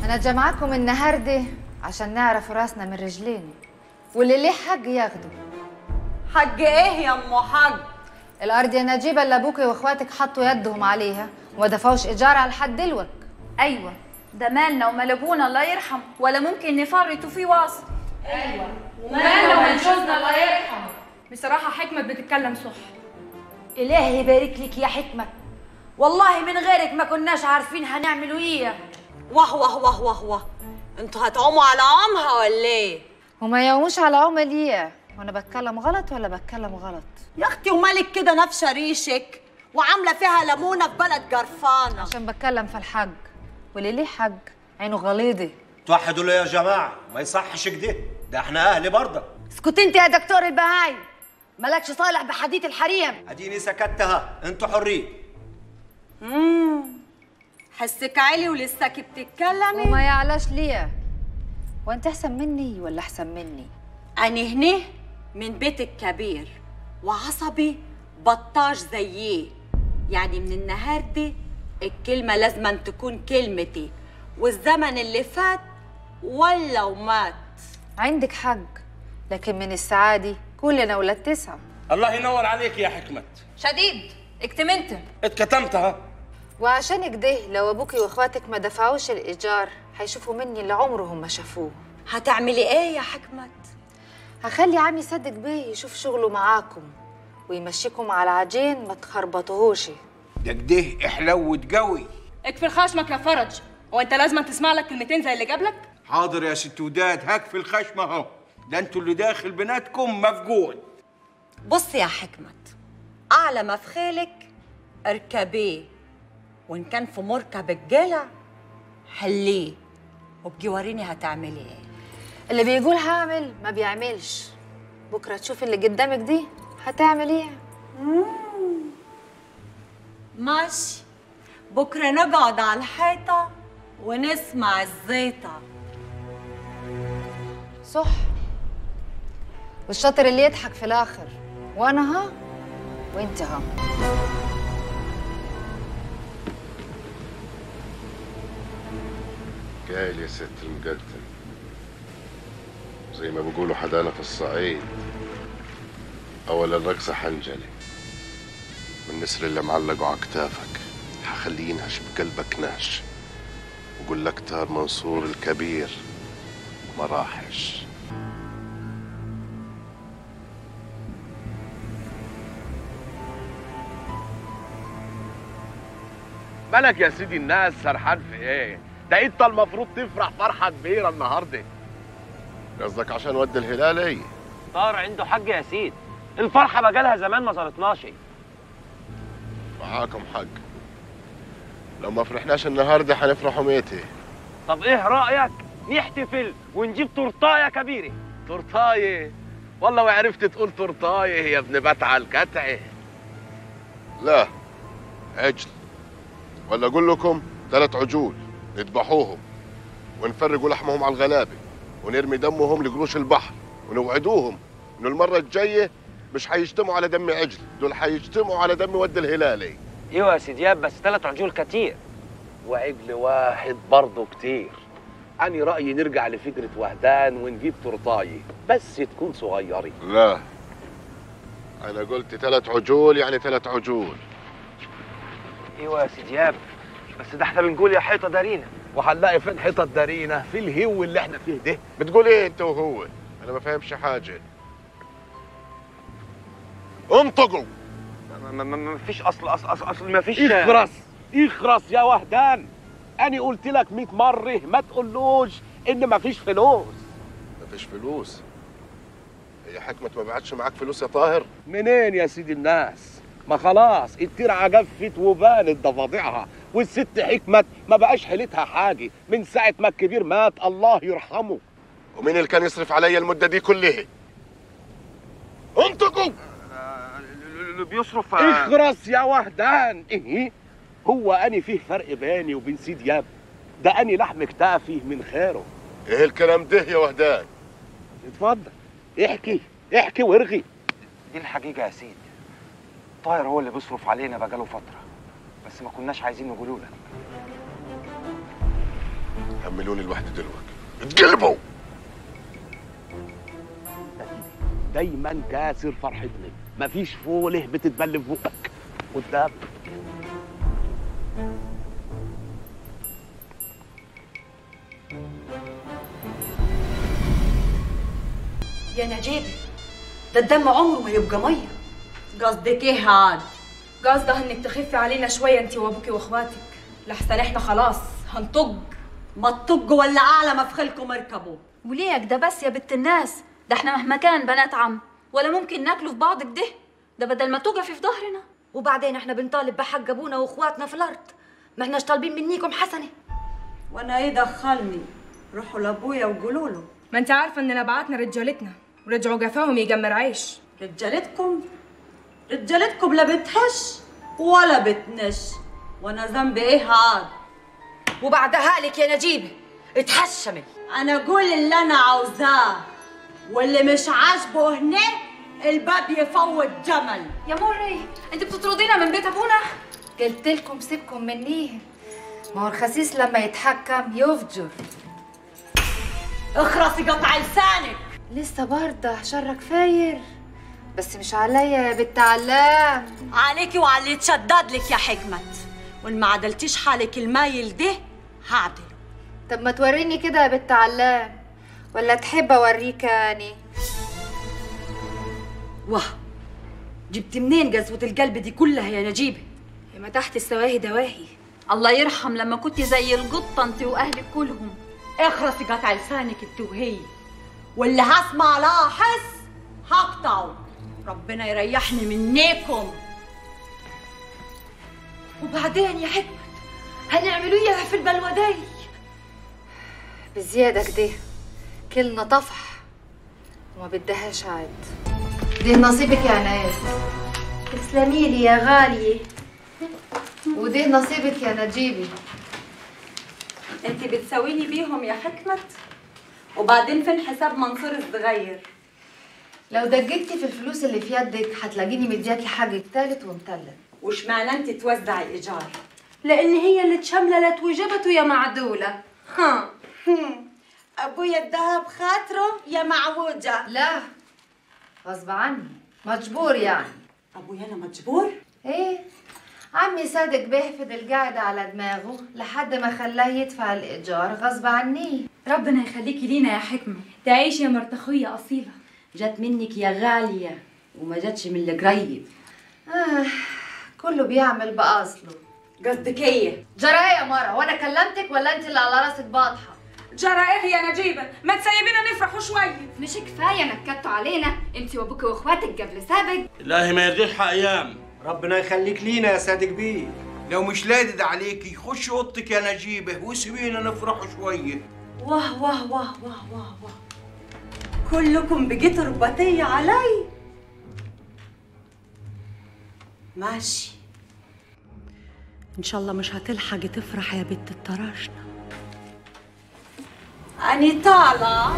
انا جمعكم النهارده عشان نعرف راسنا من رجلين واللي ليه حق ياخده حق ايه يا ام حق الارض يا نجيبه اللي ابوكي واخواتك حطوا يدهم عليها وما دفعوش ايجار على لحد دلوك ايوه ده مالنا ومال ابونا الله يرحم ولا ممكن نفرطوا فيه واصل ومالنا ومال جوزنا الله يرحمه بصراحة حكمة بتتكلم صح إلهي يبارك لك يا حكمة والله من غيرك ما كناش عارفين هنعملوا ايه واه واه واه واه واه انتوا هتعوموا على عمها ولا ايه وما يوموش على عمل ايه وانا بتكلم غلط ولا بتكلم غلط يا اختي ومالك كده نفشه ريشك وعامله فيها ليمونه في بلد جرفانه عشان بتكلم في الحق واللي ليه حق عينه غليظه توحدوا له يا جماعه ما يصحش كده ده احنا اهلي برضه اسكت انت يا دكتور البهاي مالكش صالح بحديث الحريم اديني سكتها انتوا حرين امم حسك عالي ولساكي بتتكلمي وما يعلاش ليه وانت احسن مني ولا احسن مني أنا هنا من بيت الكبير وعصبي بطاش زيه يعني من النهاردة الكلمة لازم تكون كلمتي والزمن اللي فات ولا ومات عندك حق لكن من السعادة كلنا ولاد تسعة الله ينور عليك يا حكمة شديد اكتم انت اتكتمتها وعشان كده لو ابوكي واخواتك ما دفعوش الايجار هيشوفوا مني اللي عمرهم ما شافوه هتعملي ايه يا حكمت هخلي عمي صدق بيه يشوف شغله معاكم ويمشيكم على عجين ما تخربطوهوش ده كده احلوت قوي اكفي خشمك يا فرج هو انت لازم تسمع لك كلمتين زي اللي جابلك حاضر يا ست وداد هكفي الخشمه اهو ده انتوا اللي داخل بناتكم مفقود بص يا حكمت أعلى ما في خيلك اركبيه وإن كان في مركب الجلع حليه وبجي وريني هتعملي ايه اللي بيقول هعمل ما بيعملش بكره تشوف اللي قدامك دي هتعمل ايه ماشي بكرة نقعد على الحيطة ونسمع الزيطة صح والشاطر اللي يضحك في الاخر وانا ها وانت ها قايل يا ست المقدم زي ما بيقولوا حدانا في الصعيد أول الرقصة حنجلي والنسر اللي معلقه على كتافك حخليه ينهش بقلبك نهش وقول لك تار منصور الكبير ما راحش مالك يا سيدي الناس سرحان في ايه ده انت المفروض تفرح فرحة كبيرة النهاردة قصدك عشان ود الهلالي طار عنده حق يا سيد الفرحة بقالها زمان ما صارتناش معاكم حق لو ما فرحناش النهارده حنفرحوا ميتي طب ايه رأيك نحتفل ونجيب تورتاية كبيرة تورتاية والله وعرفت تقول تورتاية يا ابن بتعة الكتعة لا عجل ولا اقول لكم ثلاث عجول نذبحوهم ونفرقوا لحمهم على الغلابه ونرمي دمهم لقروش البحر ونوعدوهم انه المره الجايه مش حيجتمعوا على دم عجل دول حيجتمعوا على دم ود الهلالي ايوه يا سيدي بس ثلاث عجول كتير وعجل واحد برضه كتير أنا رأيي نرجع لفكرة وهدان ونجيب تورتاية بس تكون صغيرة لا انا قلت ثلاث عجول يعني ثلاث عجول ايوه يا سيدي بس ده احنا بنقول يا حيطة دارينا وهنلاقي فين حيطة دارينا في الهو اللي احنا فيه ده بتقول ايه انت وهو انا ما فاهمش حاجه انطقوا ما, ما, ما, ما فيش اصل اصل اصل, أصل ما فيش اخرس اخرس يا وهدان أنا قلت لك 100 مرة ما تقولوش إن ما فيش فلوس مفيش فلوس هي حكمة ما بعتش معاك فلوس يا طاهر منين يا سيدي الناس ما خلاص الترعة جفت وبانت ضفادعها والست حكمت ما بقاش حيلتها حاجة من ساعة ما الكبير مات الله يرحمه ومين اللي كان يصرف عليا المدة دي كلها انطقوا اللي بيصرف اخرس يا وهدان ايه هو أنا فيه فرق بيني وبين سيد ياب ده أنا لحم كتافي من خيره ايه الكلام ده يا وهدان اتفضل احكي احكي وارغي دي الحقيقة يا سيدي طاهر هو اللي بيصرف علينا بقاله فترة بس ما كناش عايزين نقوله لك كملوني الوحده دلوقتي اتقلبوا دايما كاسر فرحتنا مفيش فوله بتتبل في بقك قدام يا نجيبة ده الدم عمره ما يبقى ميه قصدك ايه هاد قصدها انك تخفي علينا شويه انت وابوكي واخواتك لحسن احنا خلاص هنطج ما تطقوا ولا اعلى مفخلكم اركبوا وليه ده بس يا بنت الناس ده احنا مهما كان بنات عم ولا ممكن ناكله في بعض كده ده بدل ما توقفي في ظهرنا وبعدين احنا بنطالب بحق ابونا واخواتنا في الارض ما احناش طالبين منيكم حسنه وانا ايه دخلني روحوا لابويا وقولوا له ما انت عارفه اننا بعتنا رجالتنا ورجعوا جفاهم يجمر عيش رجالتكم رجالتكم لا بتهش ولا بتنش وانا ذنبي ايه هاد وبعدها لك يا نجيبه اتحشمي انا اقول اللي انا عاوزاه واللي مش عاجبه هنا الباب يفوت جمل يا مري انت بتطردينا من بيت ابونا قلت لكم سيبكم منيه ما هو الخسيس لما يتحكم يفجر اخرسي قطع لسانك لسه برضه شرك فاير بس مش عليا يا بنت علام عليكي وعلى اللي يتشدد لك يا حكمت وان ما عدلتيش حالك المايل ده هعدله طب ما توريني كده يا بنت علام ولا تحب اوريك اني واه جبت منين قسوة القلب دي كلها يا نجيبة يا ما تحت السواهي دواهي الله يرحم لما كنت زي القطه انت واهلك كلهم اخرسي قطع لسانك انت وهي واللي هسمع لها حس هقطعه ربنا يريحني منيكم وبعدين يا حكمت هنعملوا اياها في البلوى دي بزيادة كده كلنا طفح وما بدهاش عاد دي نصيبك يا عنايات تسلمي لي يا غالية ودي نصيبك يا نجيبي انت بتساويني بيهم يا حكمت وبعدين فين حساب منصور الصغير لو دققتي في الفلوس اللي في يدك هتلاقيني مدياكي حاجة تالت ومتلت واشمعنى انت توزعي ايجار لان هي اللي تشمللت وجبته يا معدولة ها هم. ابويا الذهب خاطره يا معوجه لا غصب عني مجبور يعني ابويا انا مجبور ايه عمي صادق بيحفظ القاعدة على دماغه لحد ما خلاه يدفع الإيجار غصب عني ربنا يخليكي لينا يا حكمه تعيشي يا مرت اخويا اصيله جت منك يا غالية وما جاتش من القريب آه كله بيعمل بأصله قصدك ايه جرى يا مرة وانا كلمتك ولا انت اللي على راسك باطحة جرى ايه يا نجيبه ما تسيبينا نفرحوا شويه مش كفايه نكدتوا علينا انت وابوك واخواتك قبل سابق إلهي ما يرجعها أيام ربنا يخليك لينا يا صادق بيه لو مش لادد عليكي خش اوضتك يا نجيبه وسيبينا نفرحوا شويه واه واه واه واه واه واه كلكم بقيتوا رباطية علي ماشي ان شاء الله مش هتلحقي تفرح يا بنت الطراشنة أني طالعة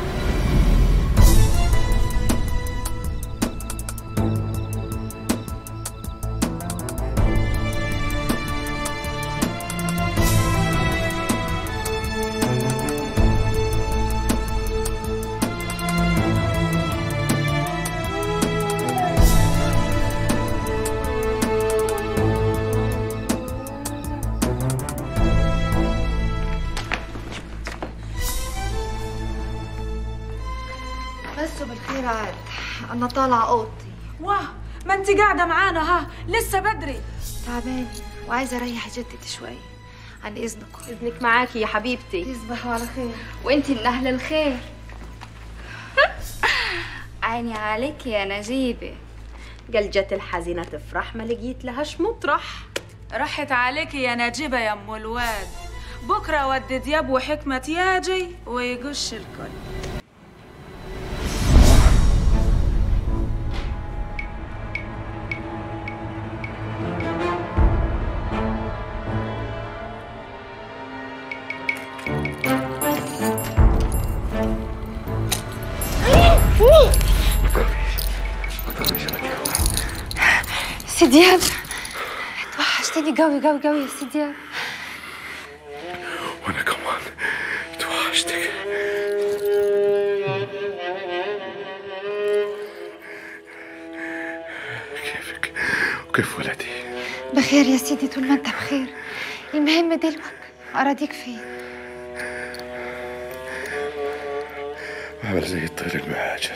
بس بالخير عاد انا طالعة اوضتي واه ما انت قاعدة معانا ها لسه بدري تعبانة وعايزة اريح جدتي شوية عن اذنكم اذنك معاكي يا حبيبتي تصبحوا على خير وانت اللي اهل الخير عيني عليك يا نجيبه قلجة الحزينة تفرح ما لقيت لهاش مطرح راحت عليكي يا نجيبة يا ام الواد بكرة ودي دياب وحكمة ياجي ويقش الكل سيدياب توحشتني قوي قوي قوي يا سيدياب وانا كمان وحشتك كيفك وكيف ولدي بخير يا سيدي طول ما انت بخير المهم دلوك اراضيك فين عامل زي الطير المهاجر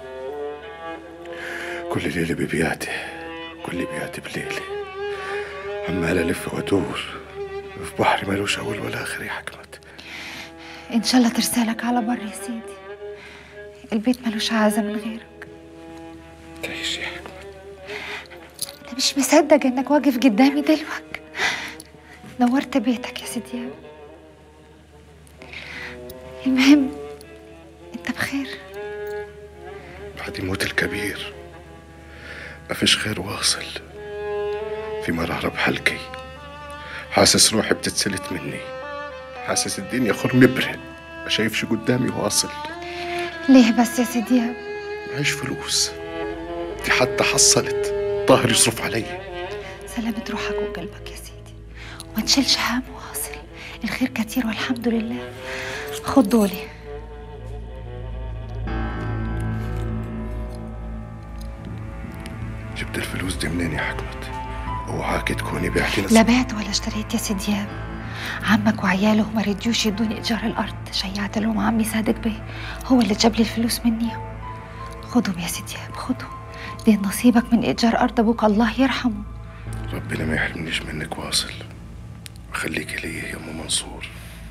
كل ليلة ببياتي كل بياتي بليلة عمال ألف وأدور في بحر ملوش أول ولا آخر يا حكمت ان شاء الله ترسالك على بر يا سيدي البيت ملوش عازة من غيرك تعيش يا حكمت انا مش مصدق انك واقف قدامي دلوك نورت بيتك يا سيدي المهم انت بخير بعد يموت الكبير ما فيش خير واصل في مرارة بحلقي حاسس روحي بتتسلت مني حاسس الدنيا خرم مبرة ما شايفش قدامي واصل ليه بس يا سيدي معيش فلوس دي حتى حصلت ظهري يصرف علي سلامة روحك وقلبك يا سيدي وما تشيلش هم واصل الخير كتير والحمد لله خد دولي جبت الفلوس دي منين يا حكمت اوعاكي تكوني بعتي نص لا بعت ولا اشتريت يا سيدياب عمك وعياله ما رضيوش يدوني ايجار الارض شيعت لهم عمي صادق بيه هو اللي جاب لي الفلوس منيهم خدهم يا سيدياب خدهم دي نصيبك من ايجار ارض ابوك الله يرحمه ربنا ما يحرمنيش منك واصل وخليكي ليا يا ام منصور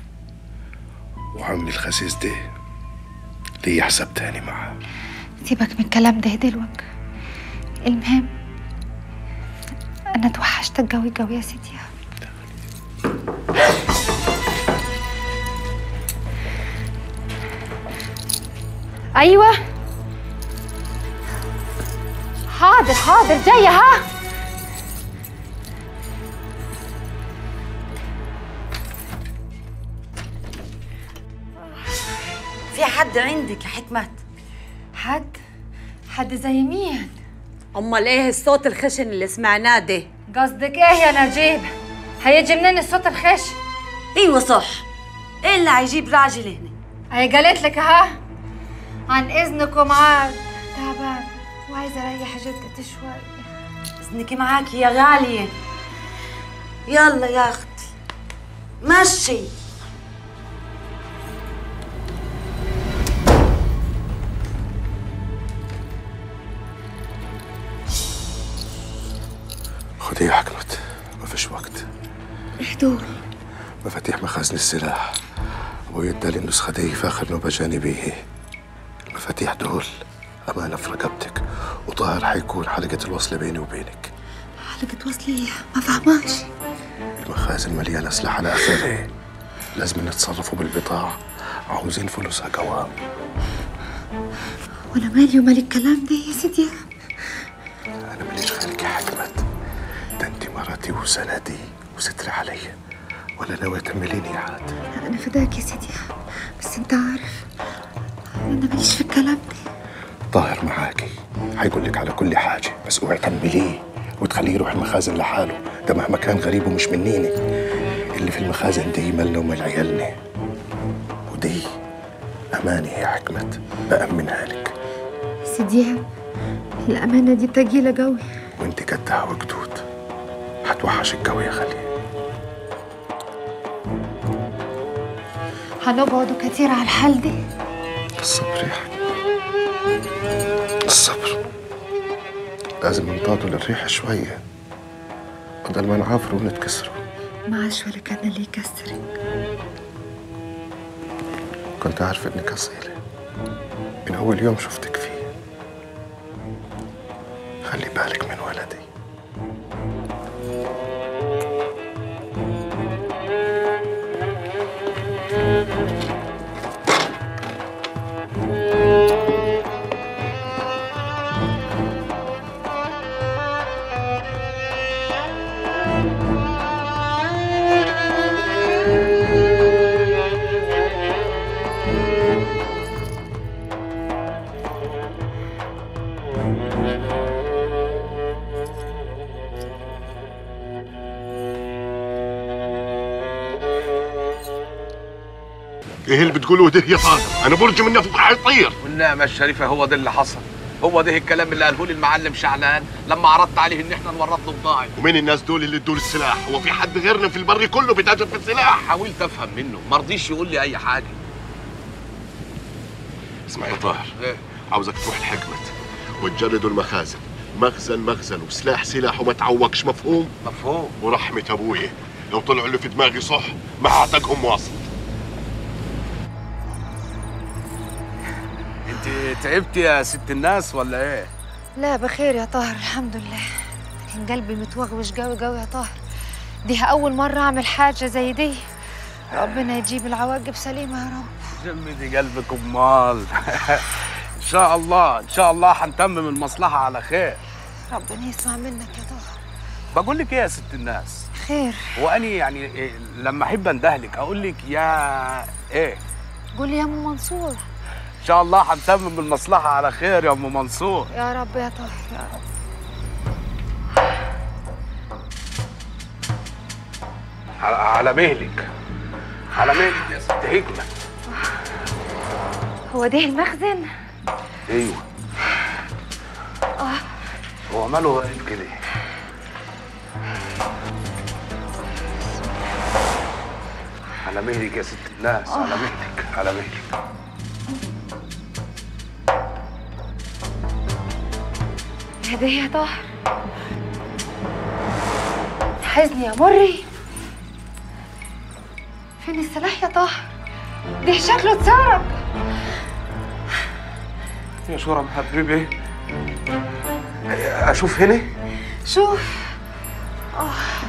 وعمي الخسيس ده ليا حساب تاني معاه سيبك من كلام ده دلوك المهم انا توحشتك قوي قوي يا سيدي ايوه حاضر حاضر جايه ها في حد عندك يا حكمت حد حد زي مين امال ايه الصوت الخشن اللي سمعناه ده قصدك ايه يا نجيب هيجي منين الصوت الخش ايوه صح ايه اللي هيجيب راجل هنا هي قالت لك ها عن اذنكم عاد تعبان وعايزه اريح جدتي شوي اذنك معاكي يا غاليه يلا يا اختي مشي خدي يا حكمت ما فيش وقت دول مفاتيح مخازن السلاح ابوي ادالي النسخة دي في اخر نوبة جاني بيه المفاتيح دول امانة في رقبتك وطاهر حيكون حلقة الوصل بيني وبينك حلقة وصلية ما فهماش المخازن مليانة سلاح على اخره لازم نتصرفوا بالبضاعة عاوزين فلوسها قوام وانا مالي ومال الكلام ده يا سيدي انا ماليش خالك يا حكمت ده انت مرتي وسندي وستري عليا ولا ناوية تمليني عاد انا فداك يا سيدي بس انت عارف انا ماليش في الكلام ده طاهر معاكي هيقول لك على كل حاجة بس اوعي تنبليه وتخليه يروح المخازن لحاله ده مهما كان غريب ومش منيني اللي في المخازن دي مالنا ومال عيالنا ودي أماني يا حكمت بأمنها لك سيدي الأمانة دي تقيلة قوي وانت قدها وجدود هتوحشك قوي يا خليل هنقعدوا كتير على الحال دي الصبر يا حكمت الصبر لازم ننطاطوا للريحة شوية بدل ما نعافروا ونتكسروا معاش ولا كان اللي يكسرك كنت عارف انك اصيلة من اول يوم شفتك فيه خلي بالك من ولدي ايه اللي بتقوله ده يا طارق انا برج من نفوق حيطير والنعمة الشريفة هو ده اللي حصل هو ده الكلام اللي قاله لي المعلم شعلان لما عرضت عليه ان احنا نورط له بضاعة ومين الناس دول اللي ادوا السلاح هو في حد غيرنا في البر كله بيتاجر في السلاح حاولت افهم منه ما رضيش يقول لي اي حاجة اسمع يا طاهر إيه؟ عاوزك تروح الحكمة وتجردوا المخازن مخزن مخزن وسلاح سلاح وما تعوقش مفهوم مفهوم ورحمة ابويا لو طلعوا اللي في دماغي صح ما هعتقهم واصل انت تعبتي يا ست الناس ولا ايه لا بخير يا طاهر الحمد لله لكن قلبي متوغوش قوي قوي يا طاهر دي أول مرة أعمل حاجة زي دي ربنا يجيب العواقب سليمة يا رب جمدي قلبك امال ان شاء الله ان شاء الله هنتمم المصلحة على خير ربنا يسمع منك يا طاهر بقول لك ايه يا ست الناس خير واني يعني إيه لما احب اندهلك اقول لك يا ايه قول لي يا أم منصور ان شاء الله هنتمم المصلحة على خير يا ام منصور يا رب يا طاهر يا رب على- على مهلك على مهلك يا ست هجمة هو ده المخزن؟ ايوه آه هو ماله غريب كده على مهلك يا ست الناس على مهلك على مهلك هديه يا طاهر حزني يا مري فين السلاح يا طاهر ده شكله اتسرق يا شورى محببي اشوف هنا شوف آه.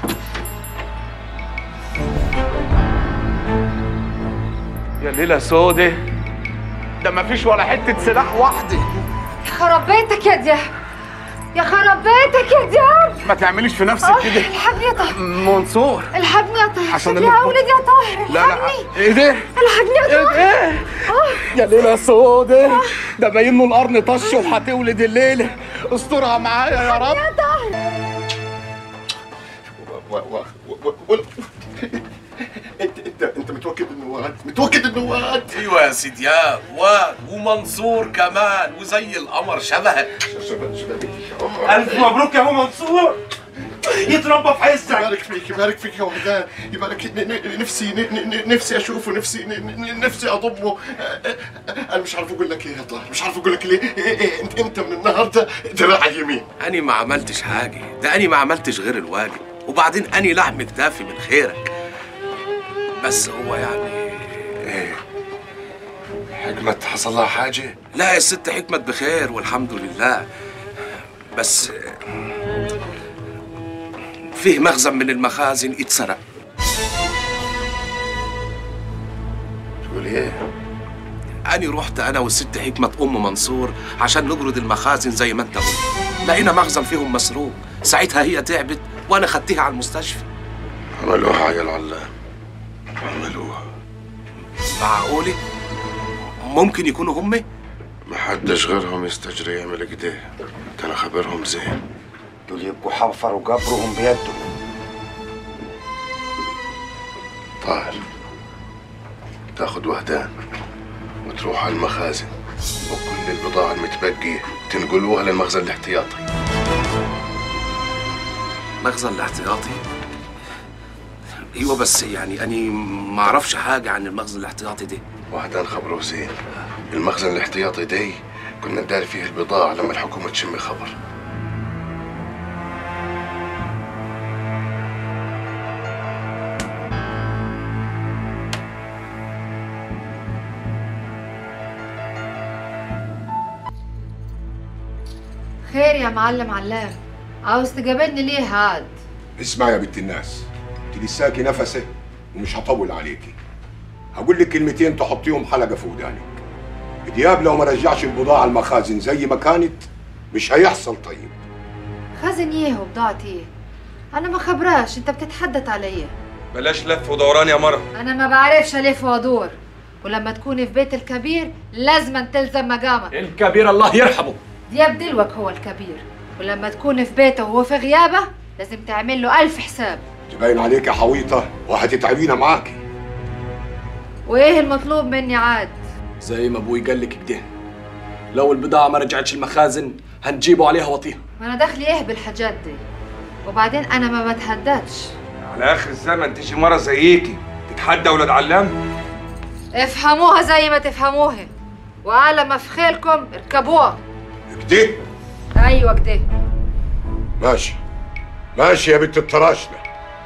يا ليلة سودة ده مفيش ولا حتة سلاح واحدة يا خراب بيتك يا دياب يا خراب بيتك يا دياب ما تعمليش في نفسك آه، كده الحقني يا طاهر منصور الحقني يا طاهر عشان شكلي اللي- هولد يا طاهر لا لا الحقني ايه ده الحقني يا طاهر ايه آه. يا ليلة سودة ده باين له القرن طش وهتولد الليلة استرها معايا يا رب يا طاهر و... و... و... و... انت انت انت متوكد انه واد متوكد انه واد ايوه يا سيدي يا واد ومنصور كمان وزي القمر شبهك ألف مبروك يا أبو منصور يتربى في عزك يبارك فيك يبارك فيك يا وحدان يبارك ن- ن- نفسي ن- ن- نفسي اشوفه نفسي ن- ن- نفسي اضمه انا مش عارف اقول لك ايه يا طاهر مش عارف اقول لك ليه إيه إيه انت انت من النهارده دراع اليمين أني ما عملتش حاجة ده أني ما عملتش غير الواجب وبعدين أني لحم كتافي من خيرك بس هو يعني ايه حكمة حصل لها حاجة؟ لا يا ست حكمة بخير والحمد لله بس فيه مخزن من المخازن اتسرق تقول ايه؟ أني رحت أنا والست حكمة أم منصور عشان نجرد المخازن زي ما أنت قلت لقينا مخزن فيهم مسروق ساعتها هي تعبت وأنا خدتها على المستشفى عملوها عيال علام عملوها معقولة؟ ممكن يكونوا هم؟ محدش غيرهم يستجري يعمل كده ده انا خبرهم زين دول يبقوا حفروا قبرهم بيده طاهر تاخد وهدان وتروح على المخازن وكل البضاعة المتبقية تنقلوها للمخزن الاحتياطي مخزن الاحتياطي ايوه بس يعني اني ما اعرفش حاجه عن المخزن الاحتياطي ده وهدان خبره زين المخزن الاحتياطي دي كنا نداري فيه البضاعة لما الحكومة تشم خبر خير يا معلم علام عاوز تقابلني ليه هاد اسمع يا بنت الناس انت لساكي نفسك ومش هطول عليكي هقول لك كلمتين تحطيهم حلقه في ودانك دياب لو ما رجعش البضاعه المخازن زي ما كانت مش هيحصل طيب خزن ايه وبضاعتي ايه انا ما خبراش انت بتتحدث عليا بلاش لف ودوران يا مرة انا ما بعرفش الف وادور ولما تكوني في بيت الكبير لازم تلزم مقامك الكبير الله يرحمه دياب دلوك هو الكبير ولما تكون في بيته وهو في غيابه لازم تعمل له ألف حساب تبين عليك يا حويطه وهتتعبينا معاكي وايه المطلوب مني عاد زي ما ابوي قال لك كده لو البضاعة ما رجعتش المخازن هنجيبوا عليها وطيها ما انا دخلي ايه بالحاجات دي وبعدين انا ما بتهددش على اخر الزمن تيجي مره زيكي تتحدى ولاد علام افهموها زي ما تفهموها وعلى ما في خيلكم اركبوها كده ايوه كده ماشي ماشي يا بنت الطراشنة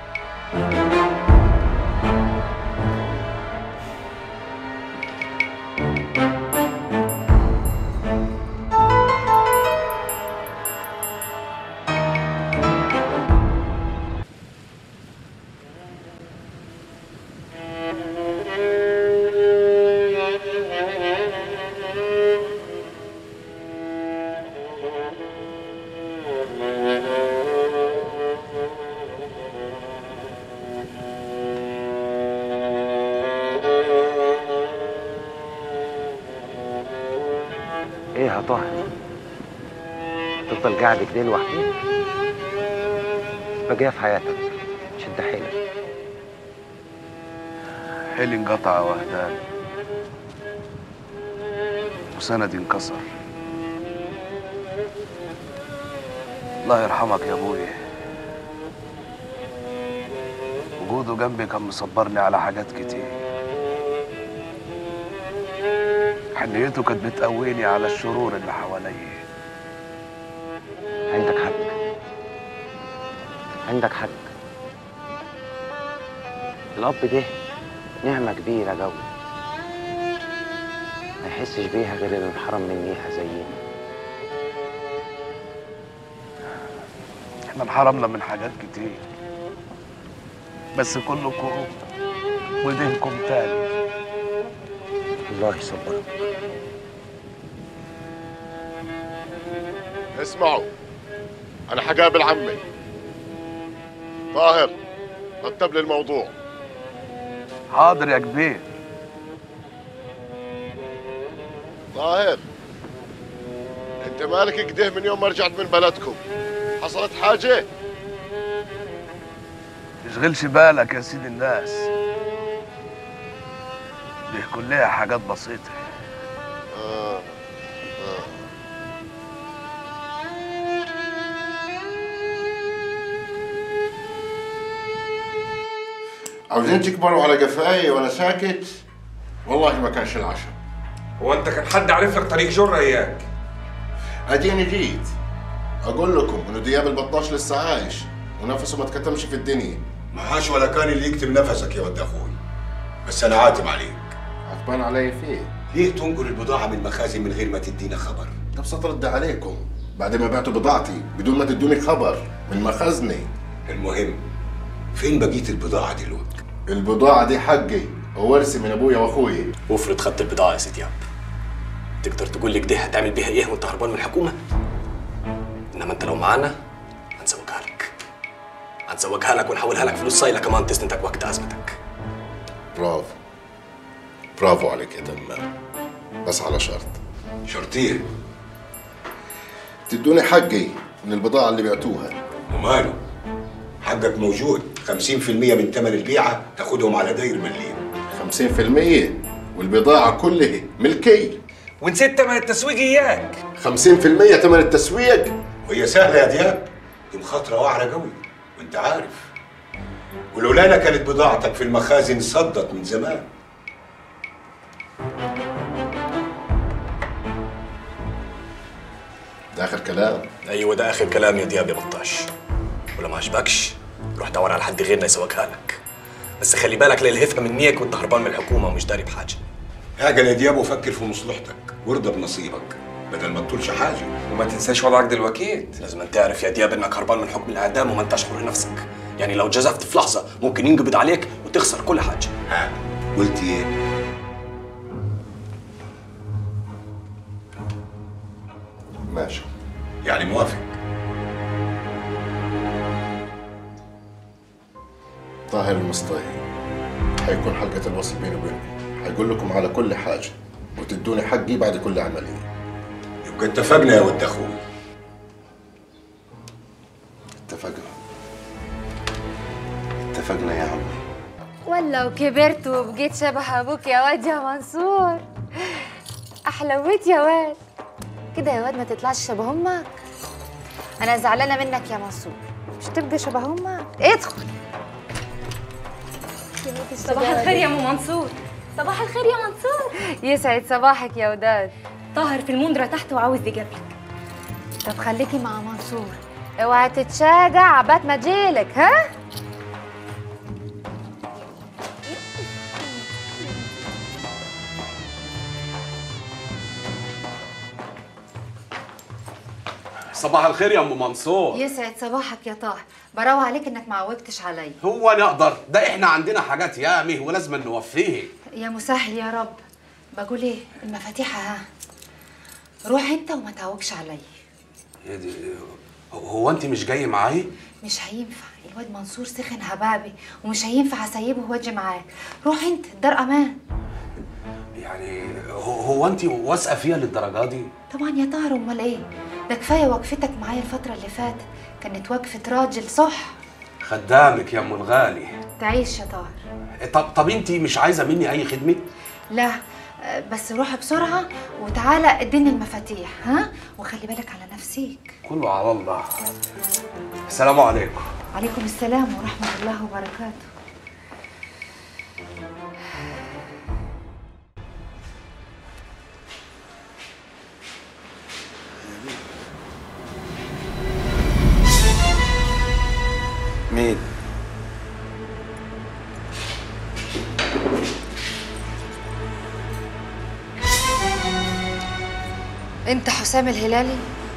ايه يا طاهر تفضل قاعد كده لوحدك بقيها في حياتك شد حيلك حيلي انقطع وهدان وسندي انكسر الله يرحمك يا ابوي وجوده جنبي كان مصبرني على حاجات كتير حنيته كانت بتقويني على الشرور اللي حواليا عندك حق عندك حق الأب ده نعمة كبيرة جوي ما يحسش بيها غير اللي انحرم منيها زينا احنا انحرمنا من حاجات كتير بس كلكم ودينكم تاني الله يصبرك اسمعوا انا حقابل عمي طاهر رتب لي الموضوع حاضر يا كبير طاهر انت مالك كده من يوم ما رجعت من بلدكم حصلت حاجه تشغلش بالك يا سيد الناس دي كلها حاجات بسيطة آه. آه. عاوزين تكبروا على قفاي وانا ساكت والله ما كانش العشاء هو انت كان حد عارف لك طريق جره اياك اديني جيت اقول لكم انه دياب البطاش لسه عايش ونفسه ما اتكتمش في الدنيا معاش ولا كان اللي يكتم نفسك يا ود اخوي بس انا عاتب عليك عتبان علي فيه ليه تنقل البضاعة من المخازن من غير ما تدينا خبر؟ نفسي ارد عليكم بعد ما بعتوا بضاعتي بدون ما تدوني خبر من مخازني المهم فين بقية البضاعة دلوقتي؟ البضاعة دي حقي وورثي من ابويا واخويا وافرض خدت البضاعة يا سيدي دياب تقدر تقول لي كده هتعمل بيها ايه وانت هربان من الحكومة؟ انما انت لو معانا هنسوقها لك هنسوقها لك ونحولها لك فلوس صايلة كمان تسندك وقت ازمتك برافو برافو عليك يا تمام بس على شرط شرطين تدوني حقي من البضاعة اللي بعتوها وماله حقك موجود 50% من ثمن البيعة تاخدهم على داير مليم 50% والبضاعة كلها ملكي ونسيت تمن التسويق اياك 50% ثمن التسويق وهي سهلة يا دياب دي مخاطرة واعرة قوي وانت عارف ولولانا كانت بضاعتك في المخازن صدت من زمان ده آخر كلام ايوه ده اخر كلام يا دياب يا بطاش ولو ما عجبكش روح دور على حد غيرنا يسوقها لك بس خلي بالك لا يلهفها منيك وانت هربان من الحكومه ومش داري بحاجه اعجل يا دياب وفكر في مصلحتك وارضى بنصيبك بدل ما تطولش حاجة وما تنساش وضعك دلوقتي لازم أن تعرف يا دياب انك هربان من حكم الاعدام وما انتش حر نفسك يعني لو جزفت في لحظه ممكن ينقبض عليك وتخسر كل حاجه ها قلت ايه ماشي يعني موافق طاهر المصطهي حيكون حلقة الوصل بيني وبينكم حيقول لكم على كل حاجة وتدوني حقي بعد كل عملية يبقى اتفقنا يا ود اخوي اتفقنا اتفقنا يا عمي ولا لو كبرت وبقيت شبه ابوك يا واد يا منصور احلويت يا واد كده يا واد ما تطلعش شبه امك انا زعلانه منك يا منصور مش تبقى شبه امك ادخل صباح الخير يا ام منصور صباح الخير يا منصور يسعد صباحك يا وداد طاهر في المندرة تحت وعاوز يقابلك طب خليكي مع منصور اوعي تتشاجع عبات ما جيلك ها صباح الخير يا ام منصور يسعد صباحك يا طاهر براوي عليك انك ما عوجتش عليا هو نقدر ده احنا عندنا حاجات يامه ولازم نوفيه يا مسهل يا رب بقول ايه المفاتيح ها روح انت وما تعوجش عليا إيه دي- هو انت مش جاي معايا مش هينفع الواد منصور سخن هبابي ومش هينفع اسيبه واجي معاك روح انت الدار امان يعني هو, هو انت واثقه فيها للدرجه دي طبعا يا طاهر امال ايه ده كفايه وقفتك معايا الفتره اللي فاتت كانت وقفه راجل صح خدامك يا ام الغالي تعيش يا طاهر طب طب انت مش عايزه مني اي خدمه لا آه، بس روح بسرعه وتعالى اديني المفاتيح ها وخلي بالك على نفسيك كله على الله السلام عليكم عليكم السلام ورحمه الله وبركاته مين؟ انت حسام الهلالي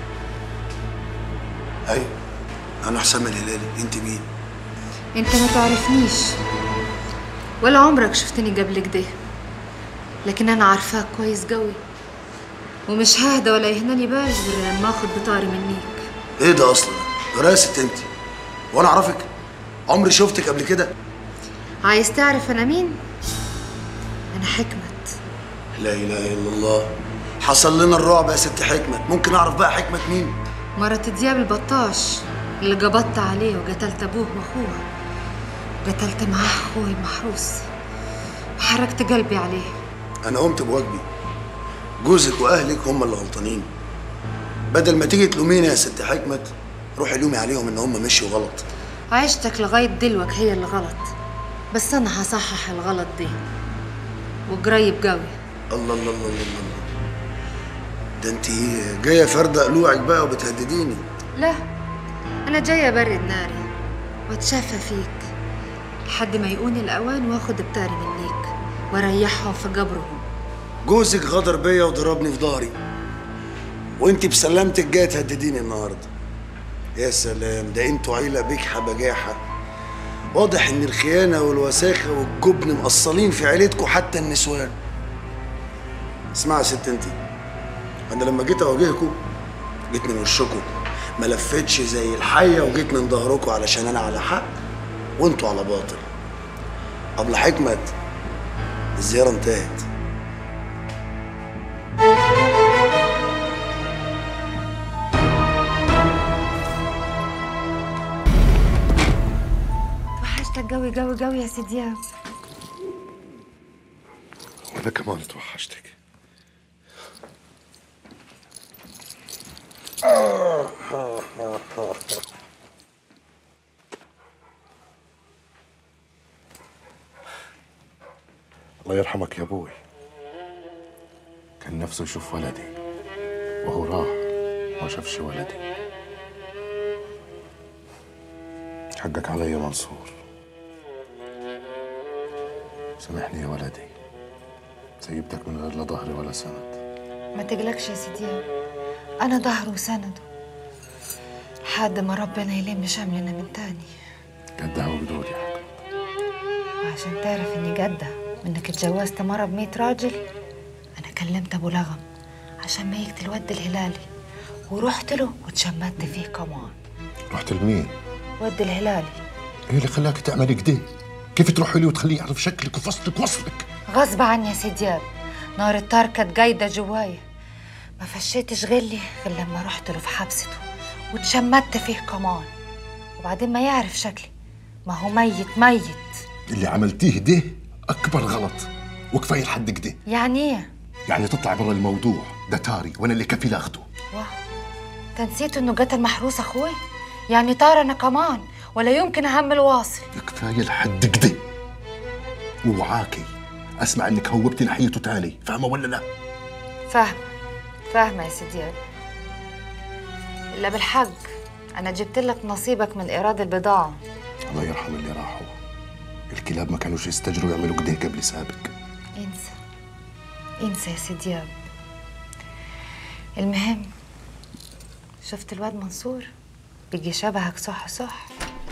ايوه انا حسام الهلالي انت مين انت ما تعرفنيش ولا عمرك شفتني قبل كده لكن انا عارفاك كويس قوي ومش ههدى ولا يهنالي بال غير لما اخد بطاري منيك ايه ده اصلا راسة انت وانا اعرفك عمري شفتك قبل كده عايز تعرف انا مين انا حكمت لا اله الا الله حصل لنا الرعب يا ست حكمت ممكن اعرف بقى حكمت مين مرة دياب البطاش اللي قبضت عليه وقتلت ابوه واخوه قتلت معاه اخوي المحروس وحركت قلبي عليه انا قمت بواجبي جوزك واهلك هم اللي غلطانين بدل ما تيجي تلوميني يا ست حكمت روحي لومي عليهم ان هم مشيوا غلط عيشتك لغاية دلوك هي اللي غلط بس أنا هصحح الغلط دي وقريب قوي الله الله الله الله الله ده انت جايه فردة قلوعك بقى وبتهدديني لا أنا جاية أبرد ناري وأتشافى فيك لحد ما يقوني الأوان وآخد بتاري منيك وأريحهم في قبرهم جوزك غدر بيا وضربني في ظهري وانت بسلامتك جايه تهدديني النهارده يا سلام ده انتوا عيله بجحه بجاحه واضح ان الخيانه والوساخه والجبن مقصلين في عيلتكم حتى النسوان اسمعي يا ست انت انا لما جيت اواجهكم جيت من وشكم ما لفتش زي الحيه وجيت من ظهركم علشان انا على حق وانتوا على باطل قبل حكمت الزياره انتهت وحشتك قوي قوي قوي يا سيدي دياب وانا كمان اتوحشتك الله يرحمك يا ابوي كان نفسه يشوف ولدي وهو راح ما شافش ولدي حقك علي يا منصور سامحني يا ولدي سيبتك من غير لا ظهري ولا سند ما تقلقش يا سيدي دياب أنا ظهره وسنده لحد ما ربنا يلم شملنا من تاني قدها وجدود يا حاج وعشان تعرف إني جدة وإنك اتجوزت مرة بمية راجل أنا كلمت أبو لغم عشان ما يقتل ود الهلالي ورحت له واتشمت فيه كمان رحت لمين؟ ود الهلالي ايه اللي خلاك تعملي كده؟ كيف تروحي لي وتخليه يعرف شكلك وفصلك ووصفك؟ غصب عني يا سيدي دياب نار الطار كانت جايدة جوايا ما فشيتش غلي غير لما رحت له في حبسته واتشمت فيه كمان وبعدين ما يعرف شكلي ما هو ميت ميت اللي عملتيه ده اكبر غلط وكفايه لحد كده يعني ايه؟ يعني تطلع برا الموضوع ده تاري وانا اللي كفيل اخده واه تنسيت انه قتل محروس اخوي يعني طار انا كمان ولا يمكن اهمل واصل كفايه لحد كده ووعاكي اسمع انك هوبتي ناحيته تاني فاهمه ولا لا فاهمة فاهمة يا سيدي إلا بالحق أنا جبت لك نصيبك من إيراد البضاعة الله يرحم اللي راحوا الكلاب ما كانوش يستجروا يعملوا كده قبل سابق انسى انسى يا سيدياب المهم شفت الواد منصور بيجي شبهك صح صح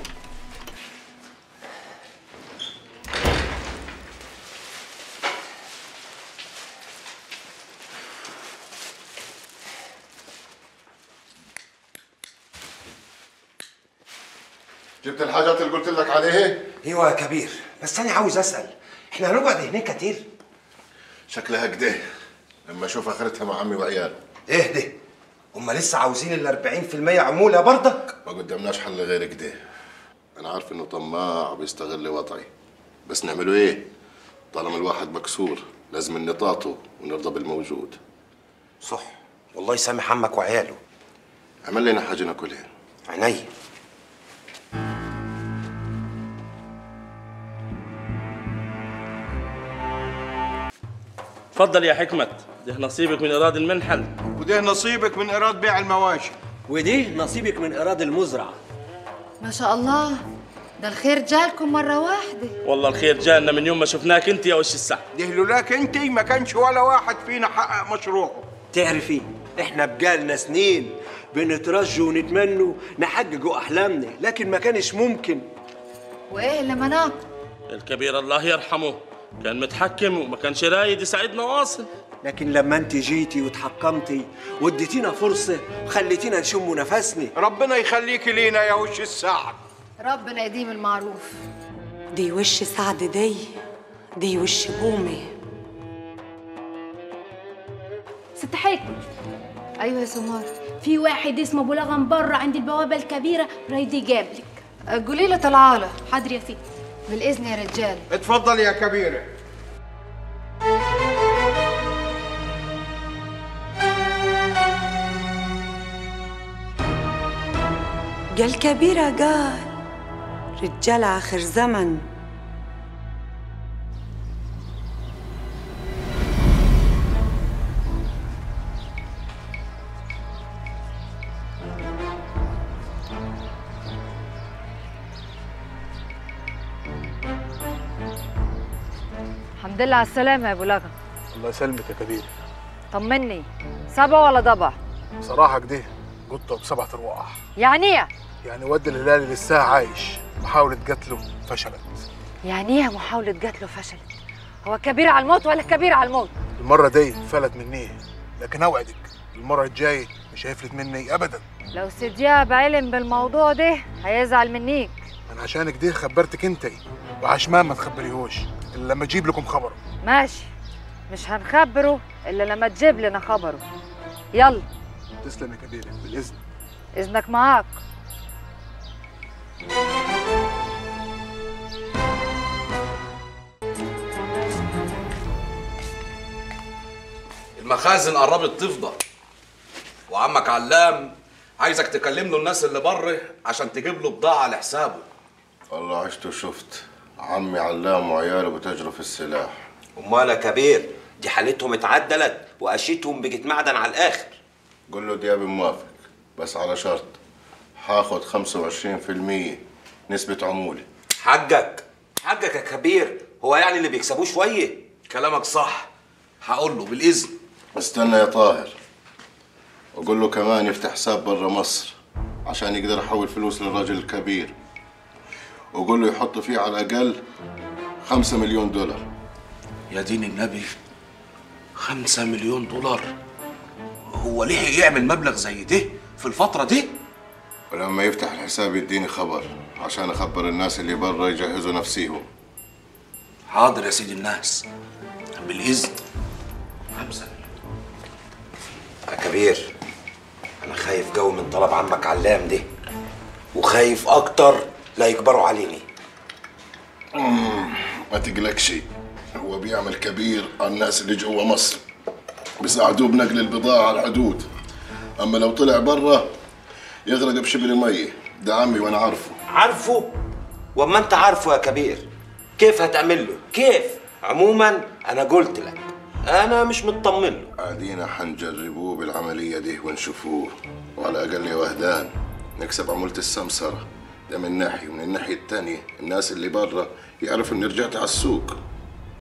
جبت الحاجات اللي قلت لك عليها ايوه يا كبير بس انا عاوز اسال احنا هنقعد هناك كتير شكلها كده لما اشوف اخرتها مع عمي وعياله اهدى هما لسه عاوزين ال 40% عموله برضك ما قدامناش حل غير كده انا عارف انه طماع بيستغل وضعي بس نعمله ايه طالما الواحد مكسور لازم نطاطه ونرضى بالموجود صح والله يسامح عمك وعياله عمل لنا حاجه ناكلها عينيا تفضل يا حكمت ده نصيبك من ايراد المنحل وده نصيبك من ايراد بيع المواشي ودي نصيبك من ايراد المزرعه ما شاء الله ده الخير جالكم مرة واحدة والله الخير جانا من يوم ما شفناك انت يا وش السعد ده لولاك انت ما كانش ولا واحد فينا حقق مشروعه تعرفي احنا بقالنا سنين بنترجوا ونتمنوا نحققوا احلامنا لكن ما كانش ممكن وإيه اللي مناك الكبير الله يرحمه كان متحكم وما كانش رايد يساعدنا واصل لكن لما انت جيتي وتحكمتي واديتينا فرصه وخليتينا نشم نفسنا ربنا يخليك لينا يا وش السعد ربنا يديم المعروف دي وش سعد دي دي وش بومي ست حكمة ايوه يا سمار في واحد اسمه ابو لغم بره عند البوابه الكبيره رايد يجابلك قولي له طلعاله حاضر يا ستي بالاذن يا رجال اتفضل يا كبيره قال كبيرة قال رجال آخر زمن الحمد لله على السلامة يا أبو لغم الله يسلمك يا كبير طمني سبع ولا ضبع بصراحة كده قطة بسبعة أرواح يعني إيه؟ يعني ود الهلالي لسه عايش محاولة قتله فشلت يعني إيه محاولة قتله فشلت؟ هو كبير على الموت ولا كبير على الموت؟ المرة دي فلت مني لكن أوعدك المرة الجاية مش هيفلت مني أبدا لو سيدياب علم بالموضوع ده هيزعل منيك أنا عشانك دي خبرتك أنتي وعشمان ما تخبريهوش إلا لما أجيب لكم خبر ماشي مش هنخبره إلا لما تجيب لنا خبره يلا تسلم يا كبير بالإذن إذنك معاك المخازن قربت تفضى وعمك علام عايزك تكلم له الناس اللي بره عشان تجيب له بضاعه لحسابه والله عشت وشفت عمي علام وعياله بتجروا في السلاح امال يا كبير دي حالتهم اتعدلت وقشيتهم بقت معدن على الاخر قول له ديابي موافق بس على شرط هاخد 25% نسبة عمولة حقك حقك يا كبير هو يعني اللي بيكسبوه شويه كلامك صح هقول له بالاذن استنى يا طاهر وقول له كمان يفتح حساب برا مصر عشان يقدر يحول فلوس للراجل الكبير وقول له يحط فيه على الأقل خمسة مليون دولار يا دين النبي خمسة مليون دولار هو ليه يعمل مبلغ زي ده في الفترة دي؟ ولما يفتح الحساب يديني خبر عشان أخبر الناس اللي برا يجهزوا نفسيهم حاضر يا سيدي الناس بالإذن خمسة يا كبير انا خايف جو من طلب عمك علام ده وخايف اكتر لا يكبروا عليني مم. ما تقلقش هو بيعمل كبير على الناس اللي جوا مصر بيساعدوه بنقل البضاعة على الحدود أما لو طلع برا يغرق بشبر مية ده عمي وأنا عارفه عارفه وما انت عارفه يا كبير كيف هتعمل له كيف عموما انا قلت لك انا مش مطمن له عادينا حنجربوه بالعملية دي ونشوفوه وعلى الأقل يا وهدان نكسب عمولة السمسرة ده من ناحية ومن الناحية التانية الناس اللي برا يعرفوا إني رجعت على السوق